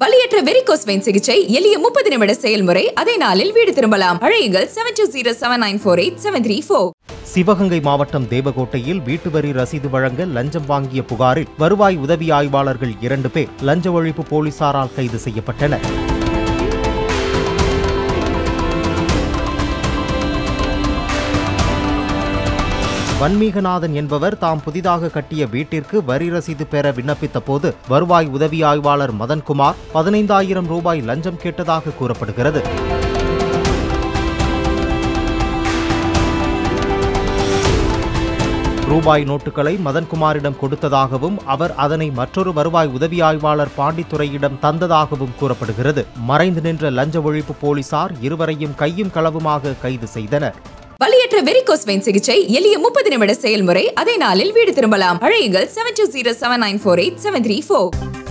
வலியற்ற varicose vein சிகிச்சை எளிய முப்பது நிமிட செயல்முறை அதே நாளில் வீடு திரும்பலாம் அழையுங்கள் seven two zero seven nine four eight seven three four Sivaganga மாவட்டம் தேவகோட்டையில் வீட்டு வரி ரசீது வழங்க லஞ்சம் வாங்கிய புகாரில் வருவாய் உதவி ஆய்வாளர்கள் இரண்டு பேர் லஞ்ச ஒழிப்பு போலீசாரால் கைது செய்யப்பட்டனர் வன்மீகநாதன் என்பவர் தாம் புதிதாக கட்டிய வீட்டிற்கு வரி ரசீது பெற விண்ணப்பித்த போது வருவாய் உதவி ஆய்வாளர் மதன்குமார் பதினைந்தாயிரம் ரூபாய் லஞ்சம் கேட்டதாக கூறப்படுகிறது ரூபாய் நோட்டுகளை மதன்குமாரிடம் கொடுத்ததாகவும் அவர் அதனை மற்றொரு வருவாய் உதவி ஆய்வாளர் பாண்டித்துறையிடம் தந்ததாகவும் கூறப்படுகிறது மறைந்து நின்ற லஞ்ச ஒழிப்பு போலீசார் இருவரையும் கையும் களவுமாக கைது செய்தனர் வலியற்ற வெரிகோஸ் வெயின் சிகிச்சை எளிய முப்பது நிமிட செயல்முறை அதே நாளில் வீடு திரும்பலாம் அழையுங்கள் seven two zero seven nine four eight seven three four